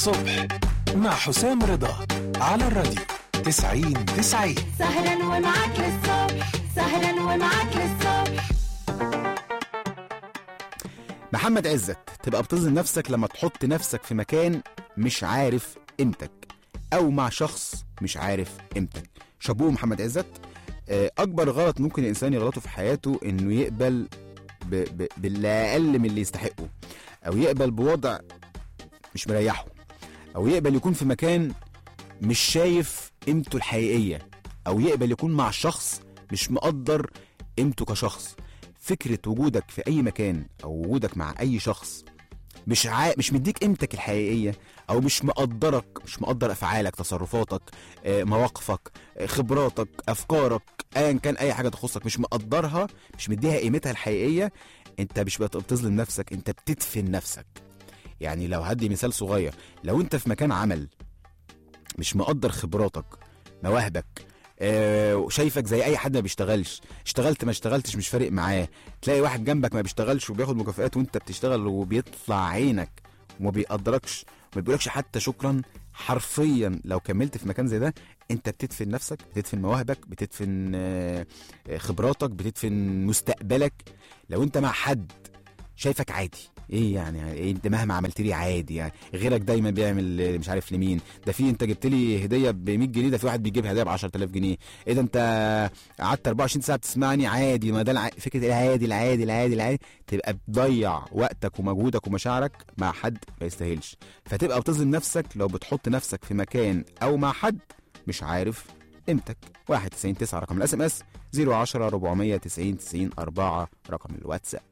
الصبح مع حسام رضا على الراديو 90 90 سهرا ومعاك للصبح سهرا ومعاك للصبح محمد عزت تبقى بتظلم نفسك لما تحط نفسك في مكان مش عارف قيمتك او مع شخص مش عارف قيمتك شابوه محمد عزت آه، اكبر غلط ممكن الانسان يغلطه في حياته انه يقبل ب... ب... بالاقل من اللي يستحقه او يقبل بوضع مش مريحه او يقبل يكون في مكان مش شايف قيمته الحقيقيه او يقبل يكون مع شخص مش مقدر قيمته كشخص فكره وجودك في اي مكان او وجودك مع اي شخص مش عا... مش مديك قيمتك الحقيقيه او مش مقدرك مش مقدر افعالك تصرفاتك آه، مواقفك آه، خبراتك افكارك ايا كان اي حاجه تخصك مش مقدرها مش مديها قيمتها الحقيقيه انت مش بت- بتظلم نفسك انت بتدفن نفسك يعني لو هدي مثال صغير لو انت في مكان عمل مش مقدر خبراتك مواهبك آه، شايفك زي اي حد ما بيشتغلش اشتغلت ما اشتغلتش مش فارق معاه تلاقي واحد جنبك ما بيشتغلش وبياخد مكافآت وانت بتشتغل وبيطلع عينك وما بيقدركش وما بيقولكش حتى شكرا حرفيا لو كملت في مكان زي ده انت بتدفن نفسك بتدفن مواهبك بتدفن آه، آه، خبراتك بتدفن مستقبلك لو انت مع حد شايفك عادي ايه يعني إيه انت مهما عملت لي عادي يعني غيرك دايما بيعمل آه، مش عارف لمين ده في انت جبت لي هديه ب 100 جنيه ده في واحد بيجيب هديه ب 10000 جنيه ايه ده انت قعدت 24 ساعه بتسمعني عادي ما ده الع... فكره العادي العادي العادي العادي تبقى بتضيع وقتك ومجهودك ومشاعرك مع حد ما يستاهلش فتبقى بتظلم نفسك لو بتحط نفسك في مكان او مع حد مش عارف قيمتك 91 9 رقم الاس ام اس 010 490 90 4 رقم الواتساب